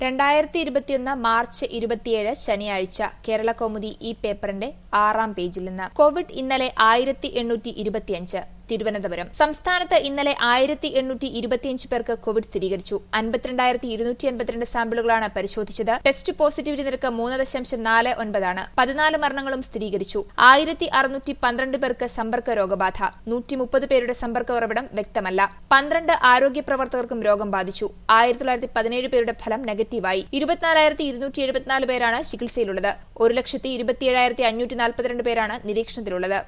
രണ്ടായിരത്തി ഇരുപത്തിയൊന്ന് മാർച്ച് ഇരുപത്തിയേഴ് ശനിയാഴ്ച കേരള കൗമുദി ഈ പേപ്പറിന്റെ ആറാം പേജിൽ നിന്ന് കോവിഡ് ഇന്നലെ ആയിരത്തി എണ്ണൂറ്റി ഇരുപത്തിയഞ്ച് തിരുവനന്തപുരം സംസ്ഥാനത്ത് ഇന്നലെ ആയിരത്തി എണ്ണൂറ്റി ഇരുപത്തിയഞ്ച് പേർക്ക് കോവിഡ് സ്ഥിരീകരിച്ചു അൻപത്തിരണ്ടായിരത്തി ഇരുന്നൂറ്റി അൻപത്തിരണ്ട് സാമ്പിളുകളാണ് പരിശോധിച്ചത് ടെസ്റ്റ് പോസിറ്റിവിറ്റി നിരക്ക് മൂന്ന് ദശാംശം നാല് ഒൻപതാണ് പതിനാല് മരണങ്ങളും സ്ഥിരീകരിച്ചു ആയിരത്തി അറുന്നൂറ്റി പന്ത്രണ്ട് പേർക്ക് സമ്പർക്ക രോഗബാധ നൂറ്റി മുപ്പത് പേരുടെ സമ്പർക്ക ഉറവിടം വ്യക്തമല്ല പന്ത്രണ്ട് ആരോഗ്യ പ്രവർത്തകർക്കും രോഗം ബാധിച്ചു ആയിരത്തി തൊള്ളായിരത്തി പതിനേഴ് പേരുടെ ഫലം നെഗറ്റീവായി ഇരുപത്തിനാലായിരത്തി ഇരുന്നൂറ്റി എഴുപത്തിനാല് പേരാണ് ചികിത്സയിലുള്ളത് ഒരു ലക്ഷത്തി ഇരുപത്തിയേഴായിരത്തി അഞ്ഞൂറ്റി നാൽപ്പത്തിരണ്ട് പേരാണ് നിരീക്ഷണത്തിലുള്ളത്